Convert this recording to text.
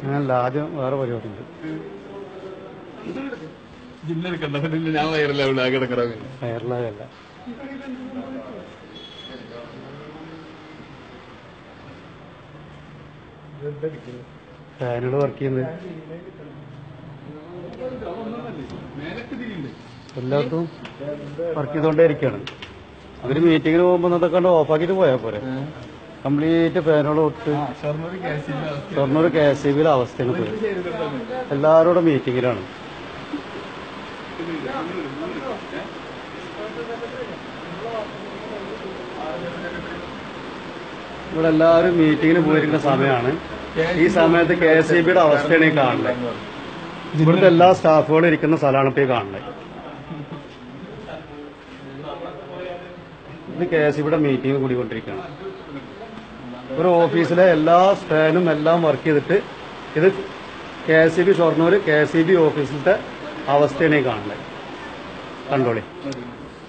അങ്ങനല്ല ആദ്യം വേറെ പരിപാടി ഉണ്ട് ജില്ലെടുക്കണ്ട പിന്നെ ഞാൻ വയറില്ല ആകെ കിടക്കറാവില്ല വയറിലാകല്ല ഫാനുകൾ വർക്ക് ചെയ്യുന്നത് മേലൊക്കെ തിരിയുണ്ട് എല്ലായിടത്തും വർക്ക് ചെയ്തുകൊണ്ടേ ഇരിക്കുകയാണ് അവര് മീറ്റിങ്ങിന് പോകുമ്പോൾ അതൊക്കെ കണ്ട് ഓഫാക്കിയിട്ട് പോയാൽ പോരെ കംപ്ലീറ്റ് ഫാനുകൾ ഒട്ട് ഷൊർണൂർ ഗ്യാസിന്റെ ഷൊർണൂർ കെ എസ് സി ബിയിലെ അവസ്ഥയാണ് പോയി എല്ലാവരോടും മീറ്റിങ്ങിലാണ് ഇവിടെ എല്ലാവരും മീറ്റിങ്ങിന് പോയിരിക്കുന്ന സമയമാണ് ഈ സമയത്ത് കെ എസ് സി ബിയുടെ അവസ്ഥയാണ് ഈ കാണുന്നത് ഇവിടുത്തെ എല്ലാ സ്റ്റാഫുകളും ഇരിക്കുന്ന സ്ഥലമാണ് ഇപ്പോൾ ഈ കാണുന്നത് ഇത് കെ എസ് ബിയുടെ മീറ്റിംഗ് കൂടിക്കൊണ്ടിരിക്കുകയാണ് ഒരു ഓഫീസിലെ എല്ലാ സ്പാനും എല്ലാം വർക്ക് ചെയ്തിട്ട് ഇത് K S B Shoranur K S B ഓഫീസിലത്തെ അവസ്ഥയാണ് ഈ കാണുന്നത് കണ്ടോളി